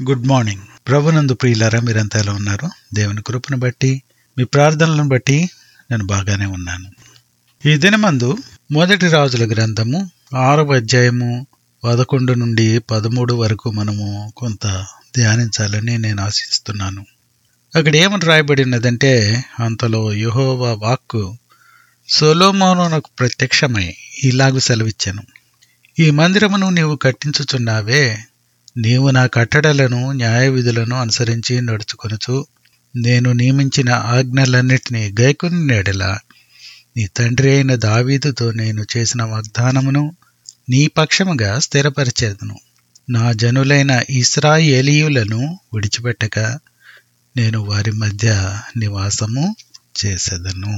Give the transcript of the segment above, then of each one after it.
good morning ప్రభునందు ప్రియులారా మీరంతా ఎలా ఉన్నారు దేవుని కృపను బట్టి మీ ప్రార్థనలను బట్టి నేను బాగానే ఉన్నాను ఈ దినమందు మొదటి రాజుల గ్రంథము ఆరవ అధ్యాయము పదకొండు నుండి పదమూడు వరకు మనము కొంత ధ్యానించాలని నేను ఆశిస్తున్నాను అక్కడ ఏమని రాయబడి ఉన్నదంటే అంతలో యెహోవా వాక్కు సొలోమోనునకు ప్రత్యక్షమై ఇలాగు సెలవిచ్చాను ఈ మందిరమును నీవు కట్టించుచున్నావే నీవు నా కట్టడలను న్యాయ విధులను అనుసరించి నడుచుకొనుచు నేను నియమించిన ఆజ్ఞలన్నిటినీ గైకొని నేడలా నీ తండ్రి అయిన దావీదుతో నేను చేసిన వాగ్దానమును నీ పక్షముగా స్థిరపరిచేదను నా జనులైన ఇస్రాయేలీయులను విడిచిపెట్టక నేను వారి మధ్య నివాసము చేసేదను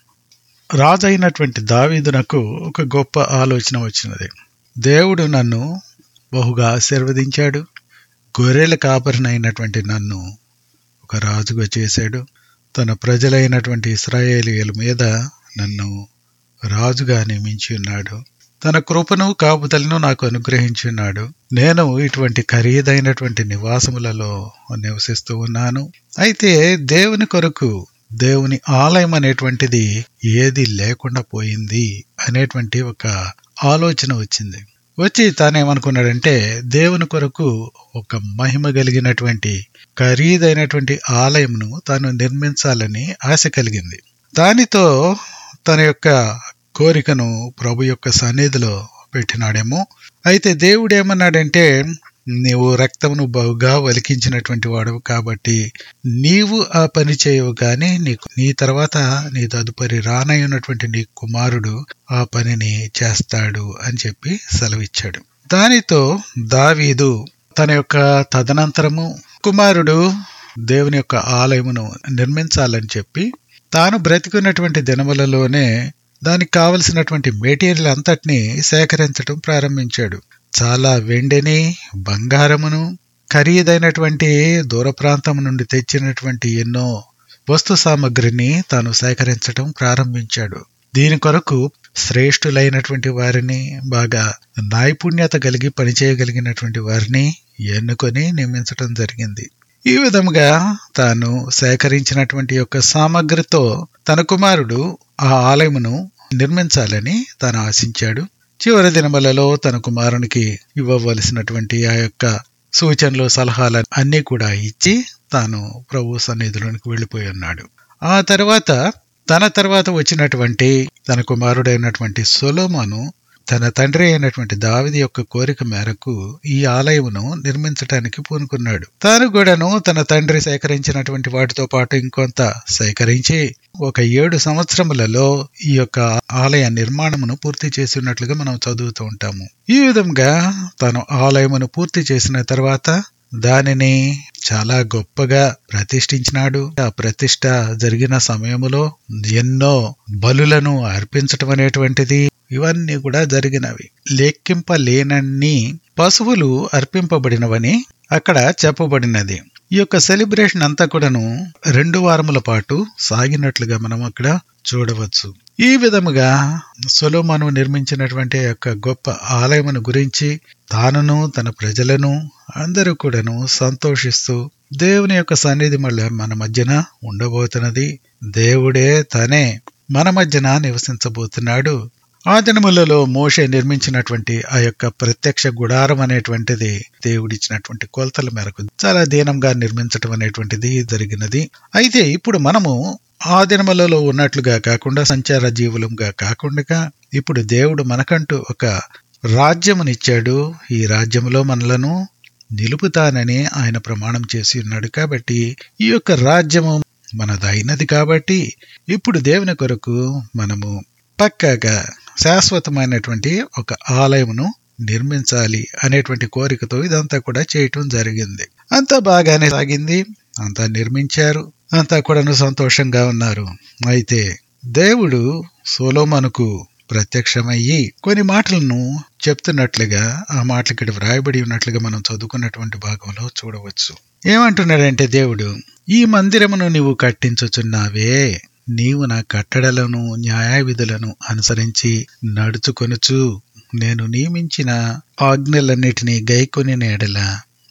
రాజైనటువంటి దావీదునకు ఒక గొప్ప ఆలోచన వచ్చినది దేవుడు నన్ను బహుగా ఆశీర్వదించాడు గొర్రెల కాపరినైనటువంటి నన్ను ఒక రాజుగా చేశాడు తన ప్రజలైనటువంటి ఇస్రాయేలీయుల మీద నన్ను రాజుగా నియమించి ఉన్నాడు తన కృపను కాపుదలను నాకు అనుగ్రహించి ఉన్నాడు నేను ఇటువంటి ఖరీదైనటువంటి నివాసములలో నివసిస్తూ ఉన్నాను అయితే దేవుని కొరకు దేవుని ఆలయం అనేటువంటిది ఏది లేకుండా పోయింది అనేటువంటి ఒక ఆలోచన వచ్చింది వచ్చి తానేమనుకున్నాడంటే దేవుని కొరకు ఒక మహిమ కలిగినటువంటి ఖరీదైనటువంటి ఆలయంను తాను నిర్మించాలని ఆశ కలిగింది దానితో తన యొక్క కోరికను ప్రభు యొక్క సన్నిధిలో పెట్టినాడేమో అయితే దేవుడు ఏమన్నాడంటే నీవు రక్తమును బహుగా వలికించినటువంటి వాడవు కాబట్టి నీవు ఆ పని చేయవు గాని నీకు నీ తర్వాత నీ తదుపరి రానయ్యున్నటువంటి నీ కుమారుడు ఆ పనిని చేస్తాడు అని చెప్పి సెలవిచ్చాడు దానితో దావీదు తన యొక్క తదనంతరము కుమారుడు దేవుని యొక్క ఆలయమును నిర్మించాలని చెప్పి తాను బ్రతికున్నటువంటి దినములలోనే దానికి కావలసినటువంటి మెటీరియల్ అంతటినీ సేకరించడం ప్రారంభించాడు చాలా వెండిని బంగారమును ఖరీదైనటువంటి దూర ప్రాంతం నుండి తెచ్చినటువంటి ఎన్నో వస్తు సామగ్రిని తాను సేకరించడం ప్రారంభించాడు దీని కొరకు శ్రేష్ఠులైనటువంటి వారిని బాగా నైపుణ్యత కలిగి పనిచేయగలిగినటువంటి వారిని ఎన్నుకొని నియమించడం జరిగింది ఈ విధముగా తాను సేకరించినటువంటి యొక్క సామగ్రితో తన కుమారుడు ఆ ఆలయమును నిర్మించాలని తాను ఆశించాడు చివరి దినములలో తన కుమారునికి ఇవ్వవలసినటువంటి ఆ యొక్క సూచనలు సలహాలు అన్నీ కూడా ఇచ్చి తాను ప్రభు సన్నిధిలోనికి వెళ్ళిపోయి ఉన్నాడు ఆ తర్వాత తన తర్వాత వచ్చినటువంటి తన కుమారుడైనటువంటి సొలోమోను తన తండ్రి అయినటువంటి దావిది యొక్క కోరిక మేరకు ఈ ఆలయమును నిర్మించటానికి పూనుకున్నాడు తాను కూడాను తన తండ్రి సేకరించినటువంటి వాటితో పాటు ఇంకొంత సేకరించి ఒక ఏడు సంవత్సరములలో ఈ యొక్క ఆలయ నిర్మాణమును పూర్తి చేసి ఉన్నట్లుగా మనం చదువుతూ ఉంటాము ఈ విధంగా తను ఆలయమును పూర్తి చేసిన తర్వాత దానిని చాలా గొప్పగా ప్రతిష్ఠించినాడు ఆ ప్రతిష్ట జరిగిన సమయములో ఎన్నో బలులను అర్పించటం అనేటువంటిది ఇవన్నీ కూడా జరిగినవి లెక్కింపలేనన్ని పశువులు అర్పింపబడినవని అక్కడ చెప్పబడినది ఈ యొక్క సెలబ్రేషన్ అంతా కూడాను రెండు వారముల పాటు సాగినట్లుగా మనం అక్కడ చూడవచ్చు ఈ విధముగా సొలోమాను నిర్మించినటువంటి యొక్క గొప్ప ఆలయమును గురించి తానును తన ప్రజలను అందరూ కూడాను సంతోషిస్తూ దేవుని యొక్క సన్నిధి మళ్ళీ మన మధ్యన ఉండబోతున్నది దేవుడే తనే మన మధ్యన నివసించబోతున్నాడు ఆ దినములలో మోషే నిర్మించినటువంటి ఆ యొక్క ప్రత్యక్ష గుడారం అనేటువంటిది దేవుడిచ్చినటువంటి కొలతల మేరకు చాలా దీనంగా నిర్మించటం అనేటువంటిది జరిగినది అయితే ఇప్పుడు మనము ఆ దినములలో ఉన్నట్లుగా కాకుండా సంచార జీవులంగా కాకుండా ఇప్పుడు దేవుడు మనకంటూ ఒక రాజ్యమునిచ్చాడు ఈ రాజ్యములో మనలను నిలుపుతానని ఆయన ప్రమాణం చేసి ఉన్నాడు కాబట్టి ఈ యొక్క రాజ్యము మనదైనది కాబట్టి ఇప్పుడు దేవుని కొరకు మనము పక్కాగా శాశ్వతమైనటువంటి ఒక ఆలయమును నిర్మించాలి అనేటువంటి కోరికతో ఇదంతా కూడా చేయటం జరిగింది అంతా బాగానే సాగింది అంతా నిర్మించారు అంతా కూడాను సంతోషంగా ఉన్నారు అయితే దేవుడు సోలోమనుకు ప్రత్యక్షమయ్యి కొన్ని మాటలను చెప్తున్నట్లుగా ఆ మాటలు ఇక్కడ వ్రాయబడి ఉన్నట్లుగా మనం చదువుకున్నటువంటి భాగంలో చూడవచ్చు ఏమంటున్నాడంటే దేవుడు ఈ మందిరమును నీవు కట్టించుచున్నావే నీవు నా కట్టడలను న్యాయ విధులను అనుసరించి నడుచుకొనుచు నేను నియమించిన ఆజ్ఞలన్నిటినీ గైకొని నేడల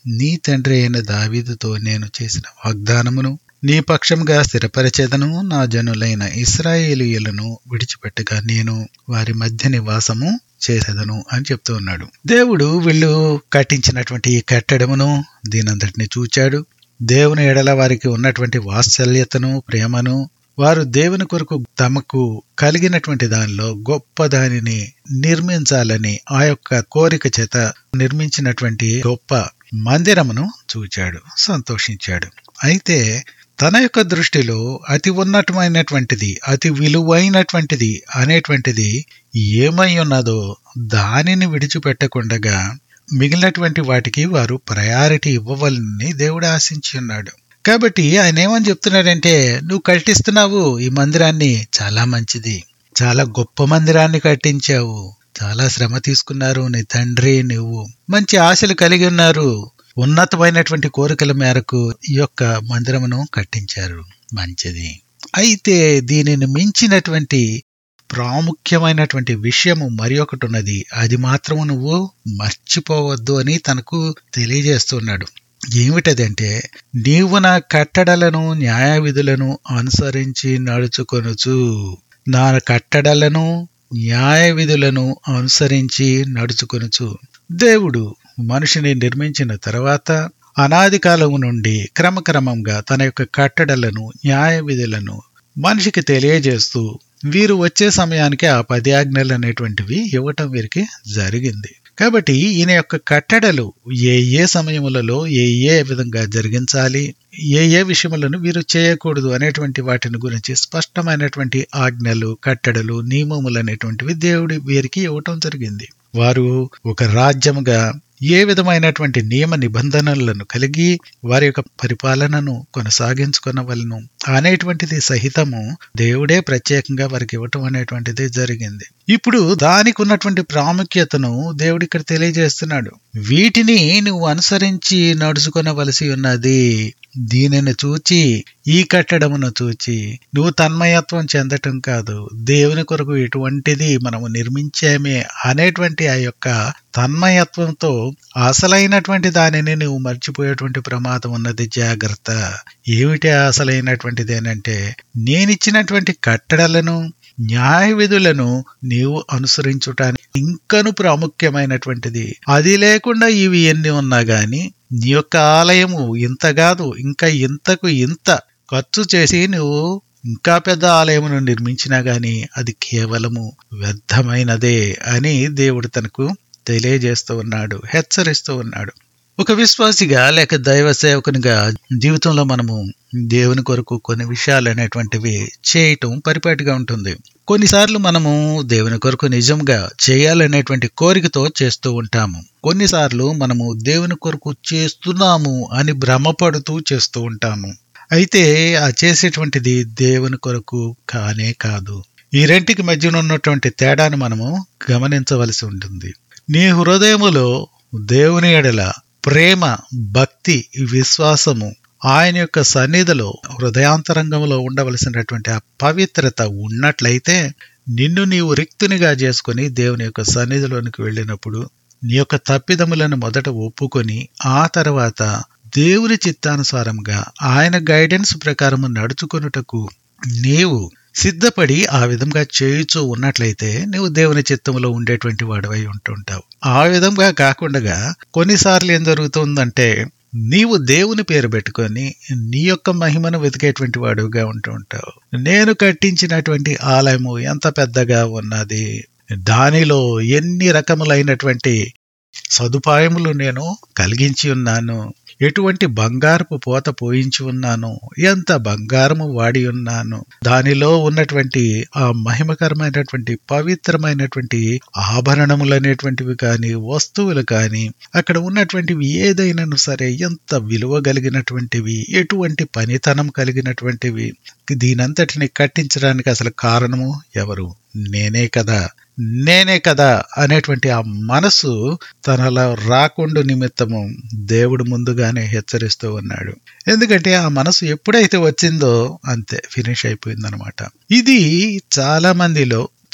నీ తండ్రి అయిన దావీదుతో నేను చేసిన వాగ్దానమును నీ పక్షంగా స్థిరపరచెదను నా జనులైన ఇస్రాయేలీయులను విడిచిపెట్టగా నేను వారి మధ్య నివాసము చేసేదను అని చెప్తూ ఉన్నాడు దేవుడు వీళ్ళు కట్టించినటువంటి ఈ కట్టడమును దీనంతటిని చూచాడు దేవుని ఎడల వారికి ఉన్నటువంటి వాత్సల్యతను ప్రేమను వారు దేవుని కొరకు తమకు కలిగినటువంటి దానిలో గొప్ప దానిని నిర్మించాలని ఆ యొక్క కోరిక చేత నిర్మించినటువంటి గొప్ప మందిరమును చూచాడు సంతోషించాడు అయితే తన యొక్క దృష్టిలో అతి ఉన్నతమైనటువంటిది అతి విలువైనటువంటిది అనేటువంటిది ఏమై ఉన్నదో దానిని విడిచిపెట్టకుండగా మిగిలినటువంటి వాటికి వారు ప్రయారిటీ ఇవ్వవలని దేవుడు ఆశించి ఉన్నాడు కాబట్టి ఆయన ఏమని చెప్తున్నాడంటే నువ్వు కట్టిస్తున్నావు ఈ మందిరాన్ని చాలా మంచిది చాలా గొప్ప మందిరాన్ని కట్టించావు చాలా శ్రమ తీసుకున్నారు నీ తండ్రి నువ్వు మంచి ఆశలు కలిగి ఉన్నారు ఉన్నతమైనటువంటి కోరికల మేరకు ఈ యొక్క మందిరమును కట్టించారు మంచిది అయితే దీనిని మించినటువంటి ప్రాముఖ్యమైనటువంటి విషయము మరి ఒకటి ఉన్నది అది మాత్రము నువ్వు మర్చిపోవద్దు అని తనకు తెలియజేస్తున్నాడు ఏమిటదంటే నీవు నా కట్టడలను న్యాయ విధులను అనుసరించి నడుచుకొనుచు నా కట్టడలను న్యాయ విధులను అనుసరించి నడుచుకొనుచు దేవుడు మనిషిని నిర్మించిన తర్వాత అనాది కాలము నుండి క్రమక్రమంగా తన యొక్క కట్టడలను న్యాయ విధులను మనిషికి తెలియజేస్తూ వీరు వచ్చే సమయానికి ఆ పది ఆజ్ఞలు అనేటువంటివి ఇవ్వటం వీరికి జరిగింది కాబట్టి ఈయన యొక్క కట్టడలు ఏ ఏ సమయములలో ఏ ఏ విధంగా జరిగించాలి ఏ ఏ విషయములను వీరు చేయకూడదు అనేటువంటి వాటిని గురించి స్పష్టమైనటువంటి ఆజ్ఞలు కట్టడలు నియమములు అనేటువంటివి దేవుడి వీరికి ఇవ్వటం జరిగింది వారు ఒక రాజ్యముగా ఏ విధమైనటువంటి నియమ నిబంధనలను కలిగి వారి యొక్క పరిపాలనను కొనసాగించుకునవలను అనేటువంటిది సహితము దేవుడే ప్రత్యేకంగా వారికి ఇవ్వటం అనేటువంటిది జరిగింది ఇప్పుడు దానికి ఉన్నటువంటి ప్రాముఖ్యతను దేవుడు ఇక్కడ తెలియజేస్తున్నాడు వీటిని నువ్వు అనుసరించి నడుచుకొనవలసి ఉన్నది దీనిని చూచి ఈ కట్టడమును చూచి నువ్వు తన్మయత్వం చెందటం కాదు దేవుని కొరకు ఎటువంటిది మనము నిర్మించామే అనేటువంటి ఆ యొక్క తన్మయత్వంతో అసలైనటువంటి దానిని నువ్వు మర్చిపోయేటువంటి ప్రమాదం ఉన్నది జాగ్రత్త ఏమిటి అసలైనటువంటిది అంటే నేనిచ్చినటువంటి కట్టడలను న్యాయ విధులను నీవు అనుసరించుటానికి ఇంకను ప్రాముఖ్యమైనటువంటిది అది లేకుండా ఇవి ఎన్ని ఉన్నా గాని నీ యొక్క ఆలయము ఇంత కాదు ఇంకా ఇంతకు ఇంత ఖర్చు చేసి నువ్వు ఇంకా పెద్ద ఆలయమును నిర్మించినా గాని అది కేవలము వ్యర్థమైనదే అని దేవుడు తనకు తెలియజేస్తూ ఉన్నాడు హెచ్చరిస్తూ ఉన్నాడు ఒక విశ్వాసిగా లేక దైవ సేవకునిగా జీవితంలో మనము దేవుని కొరకు కొన్ని విషయాలు అనేటువంటివి చేయటం పరిపాటిగా ఉంటుంది కొన్నిసార్లు మనము దేవుని కొరకు నిజంగా చేయాలనేటువంటి కోరికతో చేస్తూ ఉంటాము కొన్నిసార్లు మనము దేవుని కొరకు చేస్తున్నాము అని భ్రమపడుతూ చేస్తూ ఉంటాము అయితే ఆ చేసేటువంటిది దేవుని కొరకు కానే కాదు ఈ రెంటికి మధ్యన ఉన్నటువంటి తేడాను మనము గమనించవలసి ఉంటుంది నీ హృదయములో దేవుని ఎడల ప్రేమ భక్తి విశ్వాసము ఆయన యొక్క సన్నిధిలో హృదయాంతరంగంలో ఉండవలసినటువంటి ఆ పవిత్రత ఉన్నట్లయితే నిన్ను నీవు రిక్తునిగా చేసుకుని దేవుని యొక్క సన్నిధిలోనికి వెళ్ళినప్పుడు నీ యొక్క తప్పిదములను మొదట ఒప్పుకొని ఆ తర్వాత దేవుని చిత్తానుసారంగా ఆయన గైడెన్స్ ప్రకారము నడుచుకొనుటకు నీవు సిద్ధపడి ఆ విధంగా చేయుచూ ఉన్నట్లయితే నువ్వు దేవుని చిత్తంలో ఉండేటువంటి వాడివై ఉంటుంటావు ఆ విధంగా కాకుండా కొన్నిసార్లు ఏం జరుగుతుందంటే నీవు దేవుని పేరు పెట్టుకొని నీ యొక్క మహిమను వెతికేటువంటి వాడుగా ఉంటూ ఉంటావు నేను కట్టించినటువంటి ఆలయము ఎంత పెద్దగా ఉన్నది దానిలో ఎన్ని రకములైనటువంటి సదుపాయములు నేను కలిగించి ఉన్నాను ఎటువంటి బంగారపు పోత పోయించి ఉన్నాను ఎంత బంగారము వాడి ఉన్నాను దానిలో ఉన్నటువంటి ఆ మహిమకరమైనటువంటి పవిత్రమైనటువంటి ఆభరణములు అనేటువంటివి కానీ వస్తువులు కానీ అక్కడ ఉన్నటువంటివి ఏదైనాను సరే ఎంత విలువ కలిగినటువంటివి ఎటువంటి పనితనం కలిగినటువంటివి దీనంతటిని కట్టించడానికి అసలు కారణము ఎవరు నేనే కదా నేనే కదా అనేటువంటి ఆ మనసు తనలో రాకుండా నిమిత్తము దేవుడు ముందుగానే హెచ్చరిస్తూ ఉన్నాడు ఎందుకంటే ఆ మనసు ఎప్పుడైతే వచ్చిందో అంతే ఫినిష్ అయిపోయిందనమాట ఇది చాలా మందిలో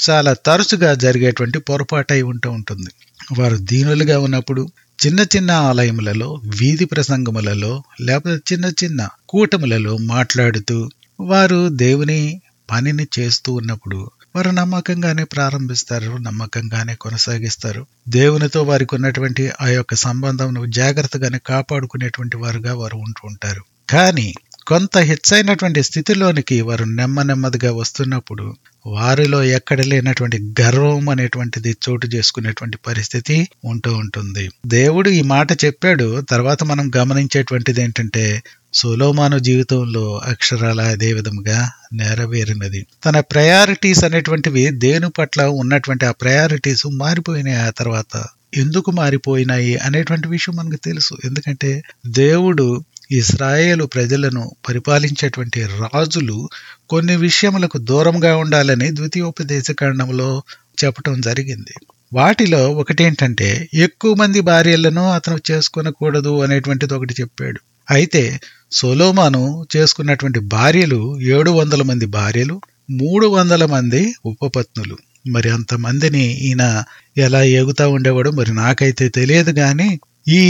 చాలా తరచుగా జరిగేటువంటి పొరపాటు అయి ఉంటూ ఉంటుంది వారు దీనులుగా ఉన్నప్పుడు చిన్న చిన్న ఆలయములలో వీధి ప్రసంగములలో లేకపోతే చిన్న చిన్న కూటములలో మాట్లాడుతూ వారు దేవుని పనిని చేస్తూ ఉన్నప్పుడు వారు నమ్మకంగానే ప్రారంభిస్తారు నమ్మకంగానే కొనసాగిస్తారు దేవునితో వారికి ఉన్నటువంటి ఆ యొక్క సంబంధం జాగ్రత్తగానే కాపాడుకునేటువంటి వారుగా వారు ఉంటూ ఉంటారు కానీ కొంత హెచ్చైనటువంటి స్థితిలోనికి వారు నెమ్మ నెమ్మదిగా వస్తున్నప్పుడు వారిలో ఎక్కడ లేనటువంటి గర్వం అనేటువంటిది చోటు చేసుకునేటువంటి పరిస్థితి ఉంటూ ఉంటుంది దేవుడు ఈ మాట చెప్పాడు తర్వాత మనం గమనించేటువంటిది ఏంటంటే సోలోమాను జీవితంలో అక్షరాల అదే విధముగా నెరవేరినది తన ప్రయారిటీస్ అనేటువంటివి దేని పట్ల ఉన్నటువంటి ఆ ప్రయారిటీస్ మారిపోయినాయి ఆ తర్వాత ఎందుకు మారిపోయినాయి అనేటువంటి విషయం మనకు తెలుసు ఎందుకంటే దేవుడు ఇస్రాయేలు ప్రజలను పరిపాలించేటువంటి రాజులు కొన్ని విషయములకు దూరంగా ఉండాలని ద్వితీయోపదేశ కాండంలో చెప్పటం జరిగింది వాటిలో ఒకటేంటంటే ఎక్కువ మంది భార్యలను అతను చేసుకొనకూడదు అనేటువంటిది ఒకటి చెప్పాడు అయితే సొలోమాను చేసుకున్నటువంటి భార్యలు ఏడు వందల మంది భార్యలు మూడు వందల మంది ఉపపత్నులు మరి అంతమందిని ఈయన ఎలా ఎగుతా ఉండేవాడు మరి నాకైతే తెలియదు కానీ ఈ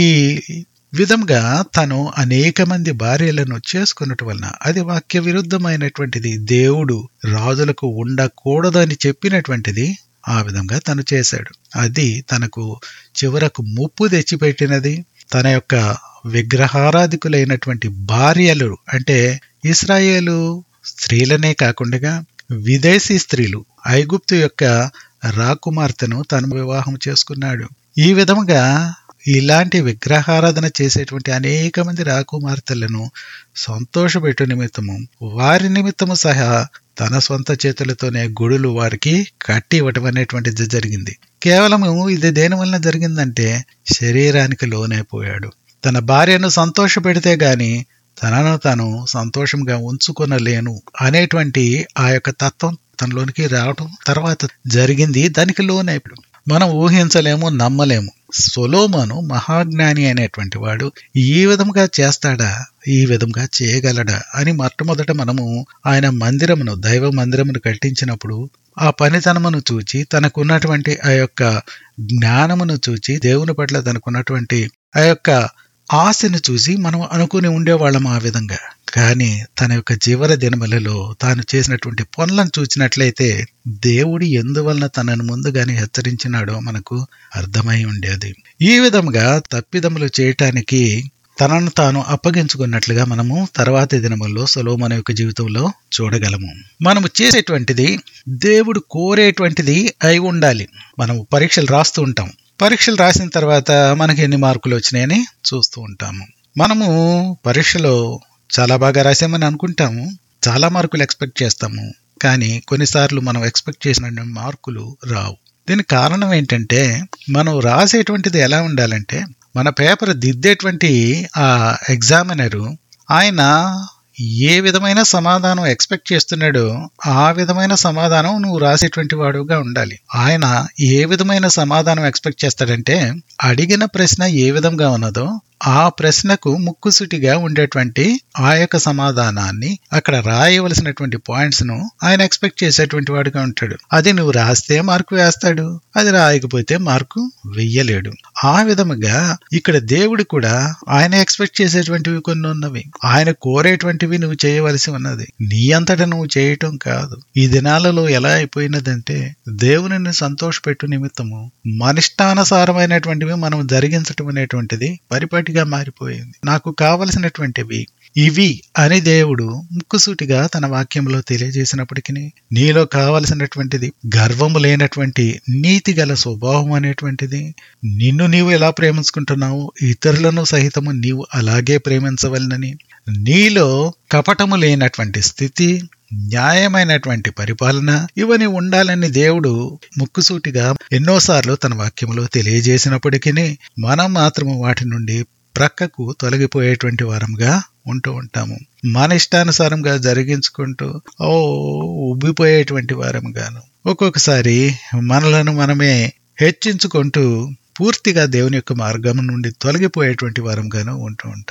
విధంగా తను అనేక మంది భార్యలను చేసుకున్నట్టు వలన అది వాక్య విరుద్ధమైనటువంటిది దేవుడు రాజులకు ఉండకూడదని చెప్పినటువంటిది ఆ విధంగా తను చేశాడు అది తనకు చివరకు ముప్పు తెచ్చిపెట్టినది తన యొక్క విగ్రహారాధికులైనటువంటి భార్యలు అంటే ఇస్రాయేలు స్త్రీలనే కాకుండా విదేశీ స్త్రీలు ఐగుప్తు యొక్క రాకుమార్తెను తను వివాహం చేసుకున్నాడు ఈ విధముగా ఇలాంటి విగ్రహారాధన చేసేటువంటి అనేక మంది రాకుమార్తెలను సంతోషపెట్టు నిమిత్తము వారి నిమిత్తము సహా తన సొంత చేతులతోనే గుడులు వారికి కట్టి ఇవ్వటం అనేటువంటిది జరిగింది కేవలము ఇది దేని వలన జరిగిందంటే శరీరానికి లోనైపోయాడు తన భార్యను సంతోష పెడితే గాని తనను తాను సంతోషంగా ఉంచుకొనలేను అనేటువంటి ఆ యొక్క తత్వం తనలోనికి రావటం తర్వాత జరిగింది దానికి లోనైపోయాడు మనం ఊహించలేము నమ్మలేము సొలోమను మహాజ్ఞాని అనేటువంటి వాడు ఈ విధంగా చేస్తాడా ఈ విధంగా చేయగలడా అని మొట్టమొదట మనము ఆయన మందిరమును దైవ మందిరమును కట్టించినప్పుడు ఆ పనితనమును చూచి తనకున్నటువంటి ఆ యొక్క జ్ఞానమును చూచి దేవుని పట్ల తనకున్నటువంటి ఆ యొక్క ఆశను చూసి మనం అనుకుని ఉండేవాళ్ళం ఆ విధంగా కానీ తన యొక్క చివరి దినములలో తాను చేసినటువంటి పనులను చూసినట్లయితే దేవుడు ఎందువలన తనను ముందుగానే హెచ్చరించినాడో మనకు అర్థమై ఉండేది ఈ విధంగా తప్పిదములు చేయటానికి తనను తాను అప్పగించుకున్నట్లుగా మనము తర్వాతి దినముల్లో సొలోమన యొక్క జీవితంలో చూడగలము మనము చేసేటువంటిది దేవుడు కోరేటువంటిది అయి ఉండాలి మనము పరీక్షలు రాస్తూ ఉంటాం పరీక్షలు రాసిన తర్వాత మనకి ఎన్ని మార్కులు వచ్చినాయని చూస్తూ ఉంటాము మనము పరీక్షలో చాలా బాగా రాసామని అనుకుంటాము చాలా మార్కులు ఎక్స్పెక్ట్ చేస్తాము కానీ కొన్నిసార్లు మనం ఎక్స్పెక్ట్ చేసిన మార్కులు రావు దీనికి కారణం ఏంటంటే మనం రాసేటువంటిది ఎలా ఉండాలంటే మన పేపర్ దిద్దేటువంటి ఆ ఎగ్జామినరు ఆయన ఏ విధమైన సమాధానం ఎక్స్పెక్ట్ చేస్తున్నాడో ఆ విధమైన సమాధానం నువ్వు రాసేటువంటి వాడుగా ఉండాలి ఆయన ఏ విధమైన సమాధానం ఎక్స్పెక్ట్ చేస్తాడంటే అడిగిన ప్రశ్న ఏ విధంగా ఉన్నదో ఆ ప్రశ్నకు ముక్కుసుటిగా ఉండేటువంటి ఆ యొక్క సమాధానాన్ని అక్కడ రాయవలసినటువంటి పాయింట్స్ ను ఆయన ఎక్స్పెక్ట్ చేసేటువంటి వాడుగా ఉంటాడు అది నువ్వు రాస్తే మార్కు వేస్తాడు అది రాయకపోతే మార్కు వెయ్యలేడు ఆ విధముగా ఇక్కడ దేవుడు కూడా ఆయన ఎక్స్పెక్ట్ చేసేటువంటివి కొన్ని ఉన్నవి ఆయన కోరేటువంటివి నువ్వు చేయవలసి ఉన్నది నీ అంతటా నువ్వు చేయటం కాదు ఈ దినాలలో ఎలా అయిపోయినదంటే దేవుని సంతోషపెట్టు నిమిత్తము మనిష్టానుసారమైనటువంటివి మనం జరిగించటం అనేటువంటిది పరిపాటిగా మారిపోయింది నాకు కావలసినటువంటివి ఇవి అని దేవుడు ముక్కుసూటిగా తన వాక్యంలో తెలియజేసినప్పటికీ నీలో కావలసినటువంటిది గర్వము లేనటువంటి నీతి గల స్వభావం అనేటువంటిది నిన్ను నీవు ఎలా ప్రేమించుకుంటున్నావు ఇతరులను సహితము నీవు అలాగే ప్రేమించవలనని నీలో కపటము లేనటువంటి స్థితి న్యాయమైనటువంటి పరిపాలన ఇవన్నీ ఉండాలని దేవుడు ముక్కుసూటిగా ఎన్నోసార్లు తన వాక్యంలో తెలియజేసినప్పటికీ మనం మాత్రము వాటి నుండి ప్రక్కకు తొలగిపోయేటువంటి వారంగా ఉంటూ ఉంటాము మన ఇష్టానుసారంగా జరిగించుకుంటూ ఓ ఉబ్బిపోయేటువంటి వారంగాను ఒక్కొక్కసారి మనలను మనమే హెచ్చించుకుంటూ పూర్తిగా దేవుని యొక్క మార్గం నుండి తొలగిపోయేటువంటి వారంగాను ఉంటూ ఉంటాము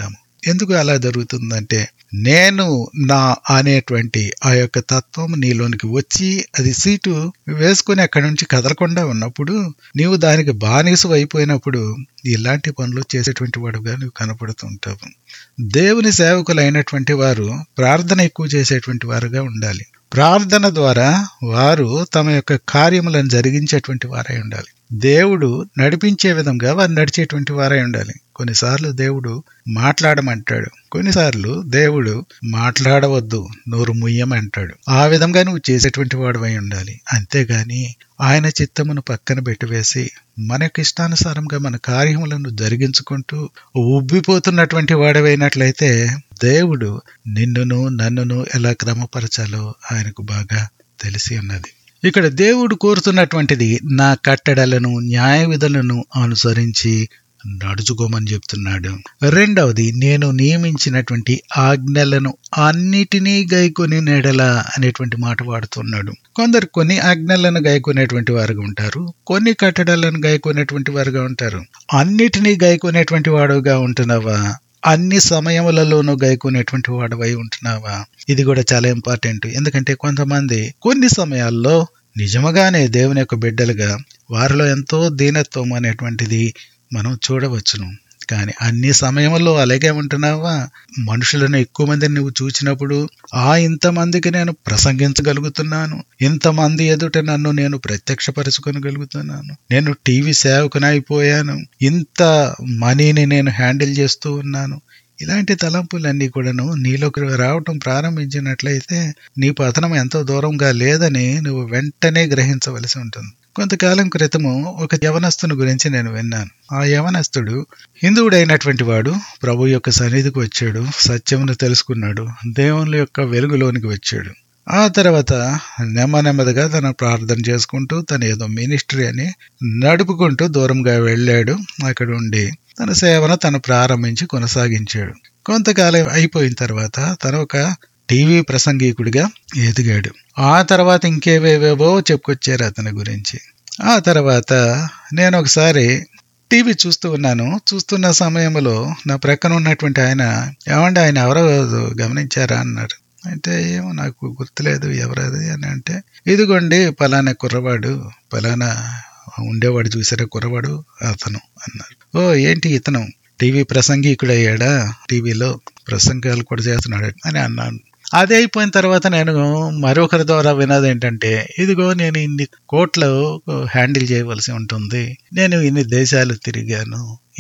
ఎందుకు అలా జరుగుతుందంటే నేను నా అనేటువంటి ఆ యొక్క తత్వం నీలోనికి వచ్చి అది సీటు వేసుకుని అక్కడి నుంచి కదలకుండా ఉన్నప్పుడు నీవు దానికి బానిస అయిపోయినప్పుడు ఇలాంటి పనులు చేసేటువంటి వాడుగా నువ్వు కనపడుతూ ఉంటావు దేవుని సేవకులైనటువంటి వారు ప్రార్థన ఎక్కువ చేసేటువంటి వారుగా ఉండాలి ప్రార్థన ద్వారా వారు తమ యొక్క కార్యములను జరిగించేటువంటి వారై ఉండాలి దేవుడు నడిపించే విధంగా వారు నడిచేటువంటి వారై ఉండాలి కొన్నిసార్లు దేవుడు మాట్లాడమంటాడు కొన్నిసార్లు దేవుడు మాట్లాడవద్దు నోరు ముయ్యమంటాడు ఆ విధంగా నువ్వు చేసేటువంటి వాడువై ఉండాలి అంతేగాని ఆయన చిత్తమును పక్కన పెట్టివేసి మనకి ఇష్టానుసారంగా మన కార్యములను జరిగించుకుంటూ ఉబ్బిపోతున్నటువంటి వాడవైనట్లయితే దేవుడు నిన్నును నన్నును ఎలా క్రమపరచాలో ఆయనకు బాగా తెలిసి ఉన్నది ఇక్కడ దేవుడు కోరుతున్నటువంటిది నా కట్టడలను న్యాయ విధులను అనుసరించి నడుచుకోమని చెప్తున్నాడు రెండవది నేను నియమించినటువంటి ఆజ్ఞలను అన్నిటినీ గైకొని నెడల అనేటువంటి మాట వాడుతున్నాడు కొందరు కొన్ని ఆజ్ఞలను గైకొనేటువంటి వారుగా ఉంటారు కొన్ని కట్టడాలను గైకొనేటువంటి వారుగా ఉంటారు అన్నిటినీ గైకొనేటువంటి వాడుగా ఉంటున్నావా అన్ని సమయములలోనూ గైకునేటువంటి వాడవై ఉంటున్నావా ఇది కూడా చాలా ఇంపార్టెంట్ ఎందుకంటే కొంతమంది కొన్ని సమయాల్లో నిజముగానే దేవుని యొక్క బిడ్డలుగా వారిలో ఎంతో దీనత్వం అనేటువంటిది మనం చూడవచ్చును కానీ అన్ని సమయంలో అలాగే ఉంటున్నావా మనుషులను ఎక్కువ మందిని నువ్వు చూచినప్పుడు ఆ ఇంతమందికి నేను ప్రసంగించగలుగుతున్నాను ఇంతమంది ఎదుట నన్ను నేను ప్రత్యక్షపరచుకోగలుగుతున్నాను నేను టీవీ సేవకునైపోయాను ఇంత మనీని నేను హ్యాండిల్ చేస్తూ ఉన్నాను ఇలాంటి తలంపులన్నీ కూడాను నీలోకి రావటం ప్రారంభించినట్లయితే నీ పతనం ఎంతో దూరంగా లేదని నువ్వు వెంటనే గ్రహించవలసి ఉంటుంది కొంతకాలం క్రితము ఒక యవనస్తుని గురించి నేను విన్నాను ఆ యవనస్తుడు హిందువుడైనటువంటి వాడు ప్రభు యొక్క సన్నిధికి వచ్చాడు సత్యమును తెలుసుకున్నాడు దేవుని యొక్క వెలుగులోనికి వచ్చాడు ఆ తర్వాత నెమ్మ నెమ్మదిగా తన ప్రార్థన చేసుకుంటూ తన ఏదో మినిస్ట్రీ అని నడుపుకుంటూ దూరంగా వెళ్ళాడు అక్కడ ఉండి తన సేవను తను ప్రారంభించి కొనసాగించాడు కొంతకాలం అయిపోయిన తర్వాత తను ఒక టీవీ ప్రసంగికుడిగా ఎదిగాడు ఆ తర్వాత ఇంకేవేవేవో చెప్పుకొచ్చారు అతని గురించి ఆ తర్వాత నేను ఒకసారి టీవీ చూస్తూ ఉన్నాను చూస్తున్న సమయంలో నా ప్రక్కన ఉన్నటువంటి ఆయన ఏమంటే ఆయన ఎవరో గమనించారా అన్నారు అంటే ఏమో నాకు గుర్తులేదు ఎవరది అని అంటే ఇదిగోండి పలానా కుర్రవాడు పలానా ఉండేవాడు చూసారా కుర్రవాడు అతను అన్నారు ఓ ఏంటి ఇతను టీవీ ప్రసంగికుడు అయ్యాడా టీవీలో ప్రసంగాలు కూడా చేస్తున్నాడు అని అన్నాను అది అయిపోయిన తర్వాత నేను మరొకరి ద్వారా వినది ఏంటంటే ఇదిగో నేను ఇన్ని కోట్లు హ్యాండిల్ చేయవలసి ఉంటుంది నేను ఇన్ని దేశాలు తిరిగాను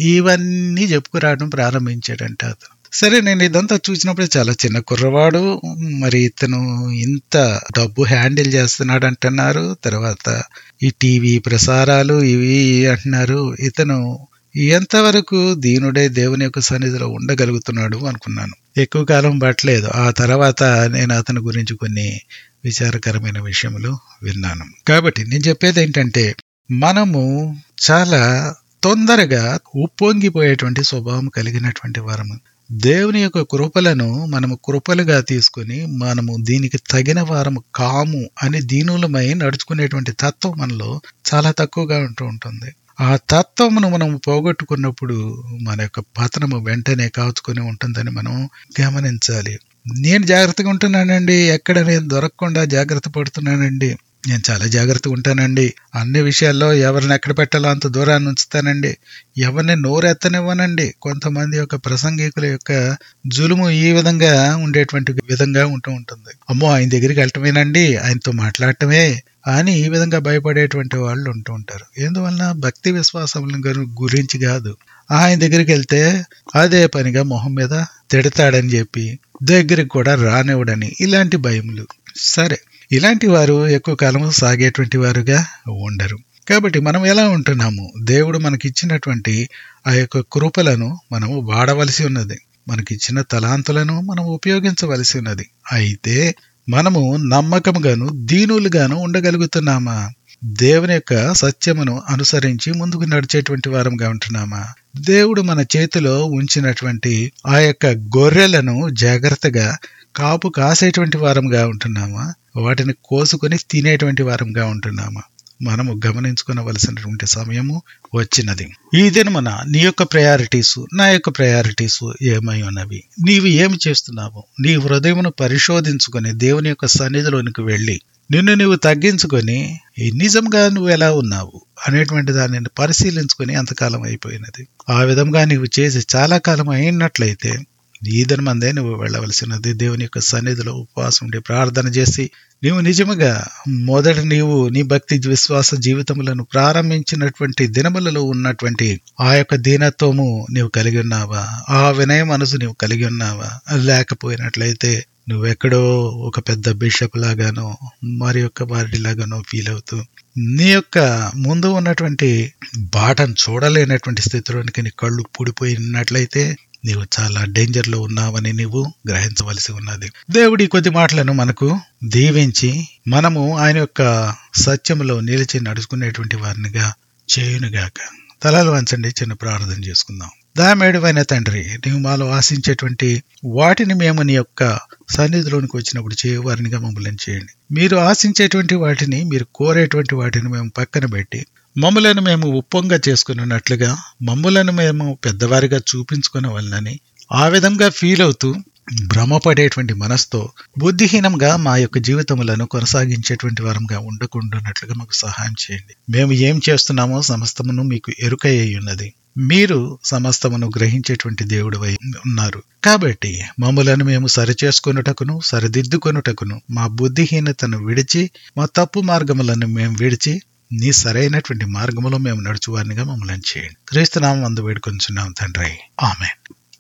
ఇవన్నీ చెప్పుకురావడం ప్రారంభించాడంట అతను సరే నేను ఇదంతా చూసినప్పుడు చాలా చిన్న కుర్రవాడు మరి ఇతను ఇంత డబ్బు హ్యాండిల్ చేస్తున్నాడు అంటున్నారు తర్వాత ఈ టీవీ ప్రసారాలు ఇవి అంటున్నారు ఇతను ఎంతవరకు దీనుడే దేవుని యొక్క సన్నిధిలో ఉండగలుగుతున్నాడు అనుకున్నాను ఎక్కువ కాలం పట్టలేదు ఆ తర్వాత నేను అతని గురించి కొన్ని విచారకరమైన విషయములు విన్నాను కాబట్టి నేను చెప్పేది ఏంటంటే మనము చాలా తొందరగా ఉప్పొంగిపోయేటువంటి స్వభావం కలిగినటువంటి వారము దేవుని యొక్క కృపలను మనము కృపలుగా తీసుకుని మనము దీనికి తగిన వారము కాము అని దీనులమై నడుచుకునేటువంటి తత్వం మనలో చాలా తక్కువగా ఉంటూ ఉంటుంది ఆ తత్వమును మనం పోగొట్టుకున్నప్పుడు మన యొక్క పతనము వెంటనే కాచుకొని ఉంటుందని మనం గమనించాలి నేను జాగ్రత్తగా ఉంటున్నానండి ఎక్కడ నేను దొరకకుండా జాగ్రత్త పడుతున్నానండి నేను చాలా జాగ్రత్తగా ఉంటానండి అన్ని విషయాల్లో ఎవరిని ఎక్కడ పెట్టాలో అంత దూరాన్ని ఉంచుతానండి ఎవరిని నోరెత్తనివ్వనండి కొంతమంది యొక్క ప్రసంగికుల యొక్క జులుము ఈ విధంగా ఉండేటువంటి విధంగా ఉంటూ ఉంటుంది అమ్మో ఆయన దగ్గరికి వెళ్ళటమేనండి ఆయనతో మాట్లాడటమే అని ఈ విధంగా భయపడేటువంటి వాళ్ళు ఉంటూ ఉంటారు ఎందువలన భక్తి విశ్వాసముల గురించి కాదు ఆయన దగ్గరికి వెళ్తే అదే పనిగా మొహం మీద తిడతాడని చెప్పి దగ్గరికి కూడా రానివ్వడని ఇలాంటి భయములు సరే ఇలాంటి వారు ఎక్కువ కాలం సాగేటువంటి వారుగా ఉండరు కాబట్టి మనం ఎలా ఉంటున్నాము దేవుడు మనకిచ్చినటువంటి ఆ యొక్క కృపలను మనము వాడవలసి ఉన్నది మనకిచ్చిన తలాంతులను మనం ఉపయోగించవలసి ఉన్నది అయితే మనము నమ్మకముగాను దీనులుగాను ఉండగలుగుతున్నామా దేవుని యొక్క సత్యమును అనుసరించి ముందుకు నడిచేటువంటి వారంగా ఉంటున్నామా దేవుడు మన చేతిలో ఉంచినటువంటి ఆ యొక్క గొర్రెలను జాగ్రత్తగా కాపు కాసేటువంటి వారంగా ఉంటున్నామా వాటిని కోసుకొని తినేటువంటి వారంగా ఉంటున్నామా మనము గమనించుకునవలసినటువంటి సమయము వచ్చినది ఈ దినమున నీ యొక్క ప్రయారిటీస్ నా యొక్క ప్రయారిటీస్ ఏమై ఉన్నవి నీవు ఏమి చేస్తున్నావు నీ హృదయమును పరిశోధించుకొని దేవుని యొక్క సన్నిధిలోనికి వెళ్ళి నిన్ను నువ్వు తగ్గించుకొని ఈ నిజంగా నువ్వు ఎలా ఉన్నావు అనేటువంటి దానిని పరిశీలించుకొని ఎంతకాలం అయిపోయినది ఆ విధంగా నీవు చేసి చాలా కాలం అయినట్లయితే ఈ దినమందే నువ్వు వెళ్ళవలసినది దేవుని యొక్క సన్నిధిలో ఉపవాసం ఉండి ప్రార్థన చేసి నీవు నిజముగా మొదట నీవు నీ భక్తి విశ్వాస జీవితములను ప్రారంభించినటువంటి దినములలో ఉన్నటువంటి ఆ యొక్క దీనత్వము నీవు కలిగి ఉన్నావా ఆ వినయ మనసు నీవు కలిగి ఉన్నావా లేకపోయినట్లయితే నువ్వెక్కడో ఒక పెద్ద బిషప్ లాగానో మరి యొక్క వారి లాగానో ఫీల్ అవుతూ నీ యొక్క ముందు ఉన్నటువంటి బాటను చూడలేనటువంటి స్థితిలోనికి నీ కళ్ళు పూడిపోయినట్లయితే నీవు చాలా డేంజర్ లో ఉన్నావని నీవు గ్రహించవలసి ఉన్నది దేవుడి కొద్ది మాటలను మనకు దీవించి మనము ఆయన యొక్క సత్యములో నిలిచి నడుచుకునేటువంటి వారినిగా చేయునుగాక తలలు వంచండి చిన్న ప్రార్థన చేసుకుందాం దామేడువైన తండ్రి నీవు మాలో ఆశించేటువంటి వాటిని మేము నీ యొక్క సన్నిధిలోనికి వచ్చినప్పుడు చేయవారినిగా మమ్మల్ని చేయండి మీరు ఆశించేటువంటి వాటిని మీరు కోరేటువంటి వాటిని మేము పక్కన పెట్టి మమ్ములను మేము ఉప్పొంగా చేసుకున్నట్లుగా మమ్ములను మేము పెద్దవారిగా చూపించుకునే వలనని ఆ విధంగా ఫీల్ అవుతూ భ్రమపడేటువంటి మనసుతో బుద్ధిహీనంగా మా యొక్క జీవితములను కొనసాగించేటువంటి వారంగా ఉండకుండానట్లుగా మాకు సహాయం చేయండి మేము ఏం చేస్తున్నామో సమస్తమును మీకు ఎరుకై ఉన్నది మీరు సమస్తమును గ్రహించేటువంటి దేవుడు ఉన్నారు కాబట్టి మమ్మలను మేము సరిచేసుకొనుటకును సరిదిద్దుకొనుటకును మా బుద్ధిహీనతను విడిచి మా తప్పు మార్గములను మేము విడిచి నీ సరైనటువంటి మార్గములో మేము నడుచువారినిగా మమ్మల్ని చేయండి క్రీస్తునామం అందు వేడుకొంచున్నాం తండ్రి ఆమె